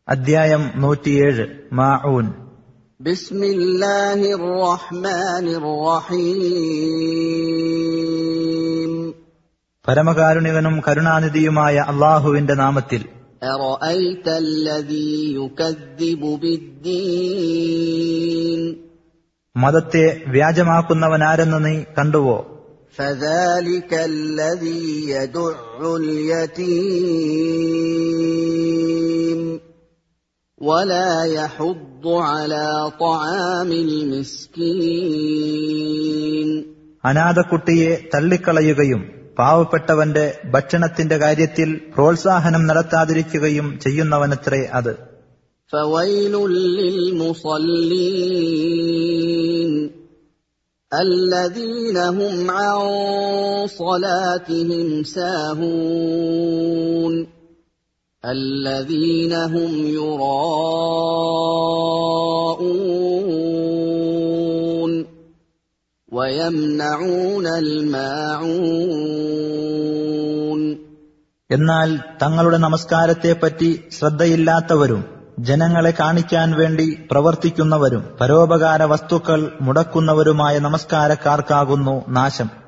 അധ്യായം നൂറ്റിയേഴ് മാഊൻ بسم الله الرحمن الرحيم പരമകാരുണികനും കരുണാനിധിയുമായ അള്ളാഹുവിന്റെ നാമത്തിൽ أرأيت الذي يكذب بالدين മതത്തെ വ്യാജമാക്കുന്നവനാരെന്ന് നീ കണ്ടുവോ فذلك الذي يدع اليتيم ولا يحض على طعام المسكين അനാഥക്കുട്ടിയെ തള്ളിക്കളയുകയും പാവപ്പെട്ടവന്റെ ഭക്ഷണത്തിന്റെ കാര്യത്തിൽ പ്രോത്സാഹനം നടത്താതിരിക്കുകയും ചെയ്യുന്നവനത്രേ അത് فويل للمصلين الذين هم عن صلاتهم ساهون الذين هم يراءون ويمنعون الماعون എന്നാൽ തങ്ങളുടെ നമസ്കാരത്തെപ്പറ്റി ശ്രദ്ധയില്ലാത്തവരും ജനങ്ങളെ കാണിക്കാൻ വേണ്ടി പ്രവർത്തിക്കുന്നവരും പരോപകാര വസ്തുക്കൾ മുടക്കുന്നവരുമായ നമസ്കാരക്കാർക്കാകുന്നു നാശം